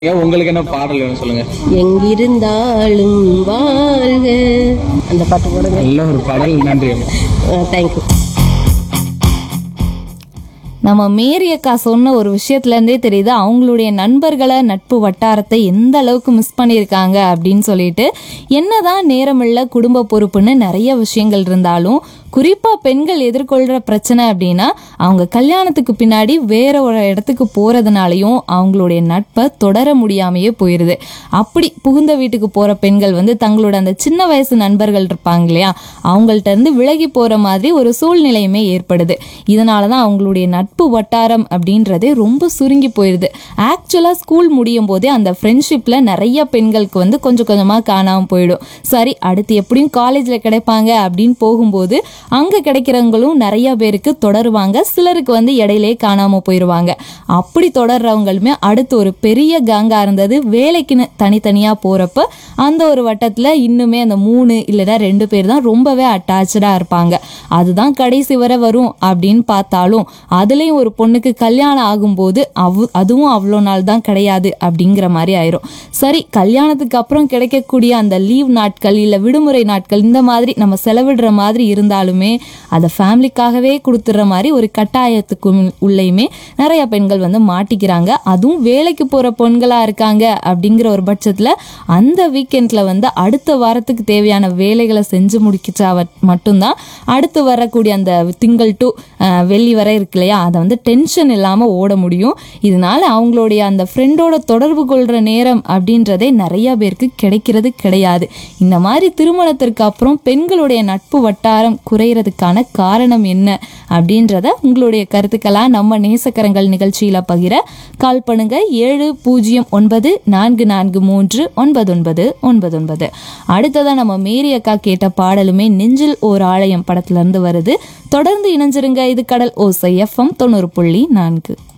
ஏன் உங்களுக்கு என்ன பாடல் வேணும் சொல்லுங்க எங்கிருந்தாலும் வாழ்க அந்த பாட்டு போடுங்க நல்ல ஒரு பாடல் நன்றி தேங்க்யூ நம்ம மேரி அக்கா சொன்ன ஒரு விஷயத்துல இருந்தே தெரியுது அவங்களுடைய நண்பர்களை நட்பு வட்டாரத்தை எந்த அளவுக்கு மிஸ் பண்ணியிருக்காங்க அப்படின்னு சொல்லிட்டு என்னதான் நேரமில்ல குடும்ப பொறுப்புன்னு நிறைய விஷயங்கள் இருந்தாலும் குறிப்பா பெண்கள் எதிர்கொள்ற பிரச்சனை அப்படின்னா அவங்க கல்யாணத்துக்கு பின்னாடி வேற ஒரு இடத்துக்கு போறதுனாலையும் அவங்களுடைய நட்பை தொடர முடியாமையே போயிருது அப்படி புகுந்த வீட்டுக்கு போற பெண்கள் வந்து தங்களோட அந்த சின்ன வயசு நண்பர்கள் இருப்பாங்க இல்லையா அவங்கள்ட்ட இருந்து விலகி போற மாதிரி ஒரு சூழ்நிலையுமே ஏற்படுது இதனால தான் அவங்களுடைய நட்பு வட்டாரம் அப்படின்றதே ரொம்ப சுருங்கி போயிடுது ஆக்சுவலாக ஸ்கூல் முடியும் போதே அந்த ஃப்ரெண்ட்ஷிப்பில் நிறைய பெண்களுக்கு வந்து கொஞ்சம் கொஞ்சமாக காணாமல் போயிடும் சரி அடுத்து எப்படியும் காலேஜில் கிடைப்பாங்க அப்படின்னு போகும்போது அங்கே கிடைக்கிறவங்களும் நிறைய பேருக்கு தொடருவாங்க சிலருக்கு வந்து இடையிலே காணாமல் போயிடுவாங்க அப்படி தொடர்றவங்களுமே அடுத்து ஒரு பெரிய கேங்காக இருந்தது வேலைக்குன்னு தனித்தனியாக போகிறப்ப அந்த ஒரு வட்டத்தில் இன்னுமே அந்த மூணு இல்லைன்னா ரெண்டு பேர் தான் ரொம்பவே அட்டாச்சாக இருப்பாங்க அதுதான் கடைசி வரை வரும் அப்படின்னு பார்த்தாலும் அதுலேயும் ஒரு பொண்ணுக்கு கல்யாணம் ஆகும்போது அவ் அதுவும் அவ்வளோ நாள் தான் கிடையாது அப்படிங்கிற மாதிரி ஆயிரும் சரி கல்யாணத்துக்கு அப்புறம் கிடைக்கக்கூடிய அந்த லீவ் நாட்கள் இல்லை விடுமுறை நாட்கள் இந்த மாதிரி நம்ம செலவிடுற மாதிரி இருந்தாலுமே அதை ஃபேமிலிக்காகவே கொடுத்துட்ற மாதிரி ஒரு கட்டாயத்துக்கு உள்ளேயுமே நிறைய பெண்கள் வந்து மாட்டிக்கிறாங்க அதுவும் வேலைக்கு போகிற பெண்களாக இருக்காங்க அப்படிங்கிற ஒரு பட்சத்தில் அந்த வீக்கெண்டில் வந்து அடுத்த வாரத்துக்கு தேவையான வேலைகளை செஞ்சு முடிக்கிச்சா வ- மட்டும்தான் அடுத்து வரக்கூடிய அந்த திங்கள் டு வெள்ளி வரை இருக்கு இல்லையா அதை வந்து டென்ஷன் இல்லாமல் ஓட முடியும் இதனால அவங்களுடைய அந்த ஃப்ரெண்டோட தொடர்பு கொள்கிற நேரம் அப்படின்றதே நிறைய பேருக்கு கிடைக்கிறது கிடையாது இந்த மாதிரி திருமணத்திற்கு அப்புறம் பெண்களுடைய நட்பு வட்டாரம் குறையிறதுக்கான காரணம் என்ன அப்படின்றத உங்களுடைய கருத்துக்களா நம்ம நேசக்கரங்கள் நிகழ்ச்சியில பகிர கால் பண்ணுங்க ஏழு பூஜ்ஜியம் ஒன்பது நான்கு நான்கு மூன்று ஒன்பது ஒன்பது ஒன்பது ஒன்பது அடுத்ததா நம்ம மேரி அக்கா கேட்ட பாடலுமே நெஞ்சில் ஓர் ஆலயம் படத்துல இருந்து வருது தொடர்ந்து இணைஞ்சிருங்க இது கடல் ஓசை எஃப்எம் தொண்ணூறு புள்ளி நான்கு